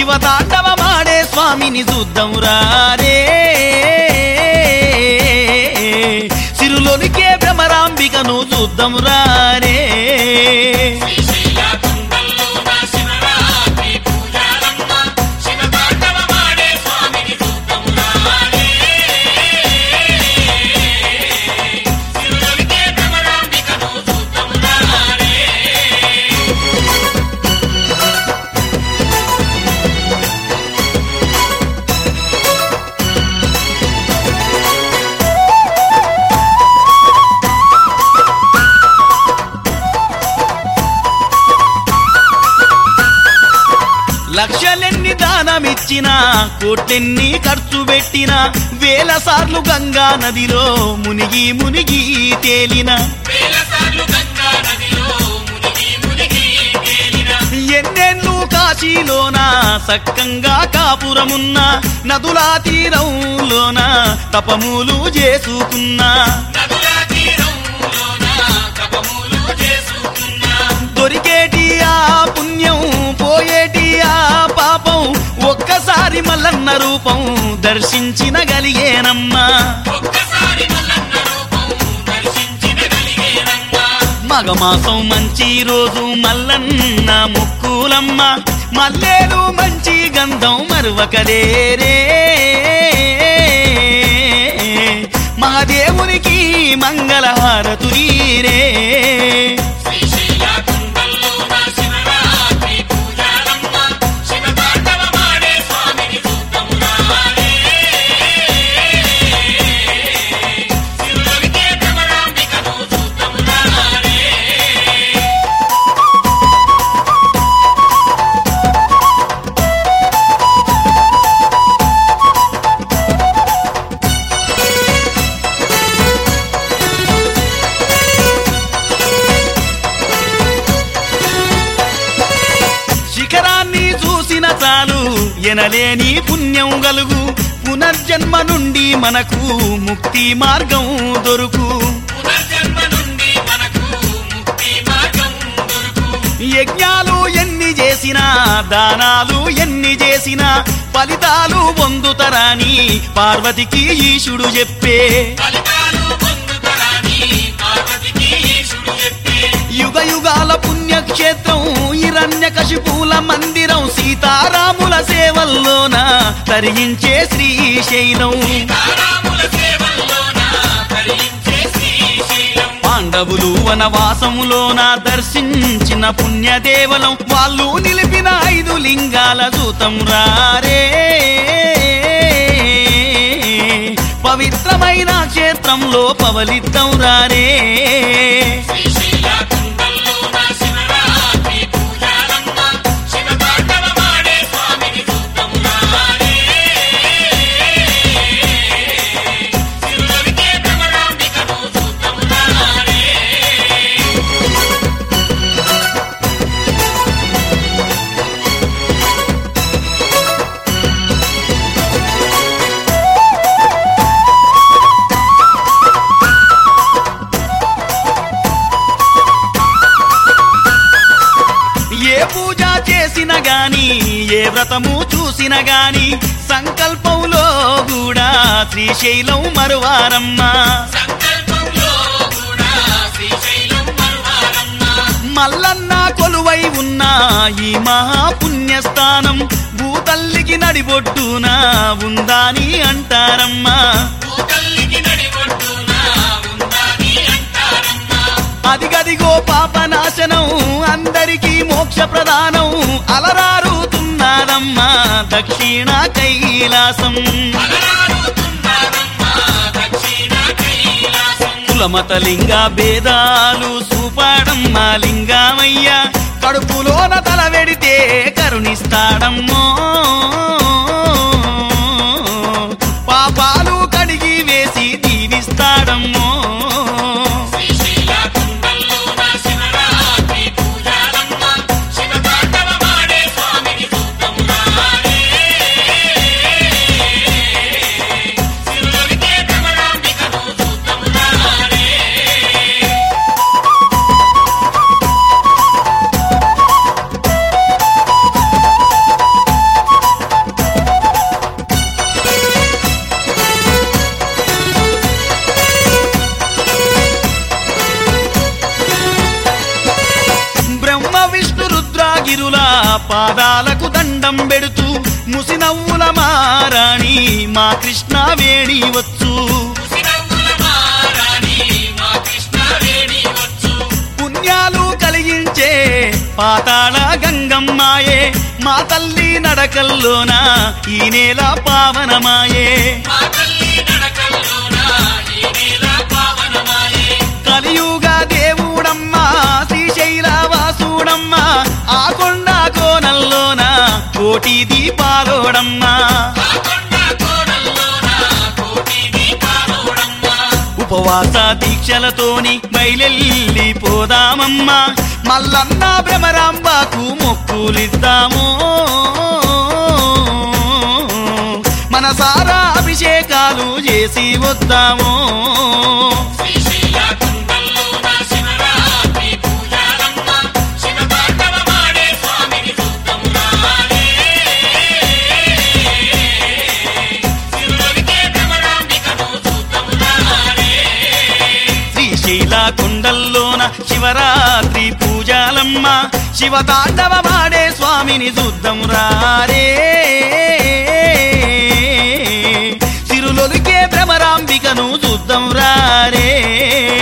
శివతాండవమాడే స్వామిని చూద్దాం రే సిరులొలికే భ్రమరాంబికను చూద్దాం రే శ్రీశైల కొండల్లోన శివరాత్రి పూజారమ్మ శివతాండవమాడే స్వామిని చూద్దాం రారే శివులొలికే భ్రమరాంబికను చూద్దాం రారే లక్షలెన్ని దానమిచ్చినా కోట్లెన్ని ఖర్చు పెట్టినా వేల సార్లు గంగా నదిలో మునిగి మునిగి తేలిన వేల సార్లు గంగా నదిలో మునిగి మునిగి తేలిన ఎన్నెన్ను కాశీలోన సక్కంగా కాపురమున్న నదులా తీరంలోన తపములు చేసుకున్నా నదుల తీరంలోన తపములు చేసుకున్నా దొరికేటి ఆ పుణ్యం పోయేటి ఆ పాపం ఒక్కసారి మల్లన్న రూపం దర్శించిన గలిగేనమ్మా ఒక్కసారి మల్లన్న రూపం దర్శించిన కలిగేనమ్మా మగమాసం మంచి రోజు మల్లన్న ముక్కులమ్మ మల్లేలు మంచి గంధం మరువకలేరే మహాదేవునికి మంగళహారతులీరే శ్రీశైల కొండల్లోన శివరాత్రి పూజారమ్మ శివతాండవమాడే స్వామిని చూద్దాం రారే శివులొలికే భ్రమరాంబికను చూద్దాం రారే శిఖరాన్ని చూసిన చాలు ఎనలేని పుణ్యం గలుగు పునర్జన్మ నుండి మనకు ముక్తి మార్గం దొరుకు పునర్జన్మ నుండి మనకు ముక్తి మార్గం దొరుకు యజ్ఞాలు ఎన్ని చేసినా దానాలు ఎన్ని చేసినా ఫలితాలు పొందుతరాని పార్వతికి ఈశుడు చెప్పే ఫలితాలు పొందుతరాని పార్వతికి ఈశుడు చెప్పే యుగ యుగాల పుణ్యక్షేత్రం హిరణ్య కశిపూల మందిరం సీతారాముల సేవల్లోన తరించే శ్రీశైలం తారాముల సేవల్లోన తరించే శ్రీశైలం పాండవులు వనవాసములోన దర్శించిన పుణ్యదేవలం వాళ్ళు నిలిపిన ఐదు లింగాల దూతం రారే పవిత్రమైన క్షేత్రంలో పవలిద్దాం రారే శ్రీశైల కొండల్లోన శివరాత్రి పూజారమ్మ శివతాండవమాడే స్వామిని చూద్దాం రారే శివులొలికే భ్రమరాంబికను చూద్దాం రారే ఏ పూజ చేసిన గాని ఏ వ్రతము చూసిన గాని సంకల్పంలో కూడా శ్రీశైలం మరువారమ్మా సంకల్పంలో కూడా శ్రీశైలం మరువారమ్మ మల్లన్న కొలువై ఉన్న ఈ మహాపుణ్యస్థానం భూతల్లికి నడిబొడ్డున ఉందాని అంటారమ్మా భూతల్లికి నడిబొడ్డున ఉందని అంటారమ్మా అదిగదిగో పాపనాశనం అందరికీ మోక్ష ప్రదానం అలరారుతున్నారమ్మా దక్షిణ కైలాసం అలరారుతున్నారమ్మా దక్షిణ కైలాసం కులమత లింగ భేదాలు సూపాడమ్మా లింగమయ్య కడుపులోన తల వెడితే కరుణిస్తాడమ్మో పాపాలు కడిగి వేసి దీవిస్తాడమ్మో శ్రీశైల కొండల్లోన శివరాత్రి పూజారమ్మ శివతాండవమాడే స్వామిని చూద్దాం రారే శివులొలికే భ్రమరాంబికను చూద్దాం రారే పాదాలకు దండం పెడుతూ ముసినవ్వుల మారాణి మా కృష్ణ వేణి వచ్చు ముసినవ్వుల మారాణి మా కృష్ణవేణి వచ్చు పుణ్యాలు కలిగించే పాతాళ గంగమ్మాయే మా తల్లి నడకల్లోన ఈ నేల పావనమాయే మా తల్లి నడకల్లోన ఈ నేల పావనమాయే కలియుగ దేవుడమ్మా శ్రీశైల వాసుడమ్మా ఆ కొండ కోనల్లోన కోటి దీపాలోడమ్మా ఆ కొండ కోడల్లోన కోటి దీపాలోడమ్మ ఉపవాస దీక్షలతోని బయలెల్లి పోదామమ్మా మల్లన్న భ్రమరాంబాకు మొక్కులిద్దాము మనసారా అభిషేకాలు చేసి వద్దాము శ్రీశైల కుండల్లోన శివరాత్రి పూజారమ్మ శివతాండవమాడే స్వామిని చూద్దాం రాలే శివుడికే భ్రమరాంబికను చూద్దాం రాలే శ్రీశైల కొండల్లోన శివరాత్రి పూజాలమ్మ శివ తాండవమాడే స్వామిని చూద్దాం రారే సిరులొలికే భ్రమరాంబికను చూద్దాం రారే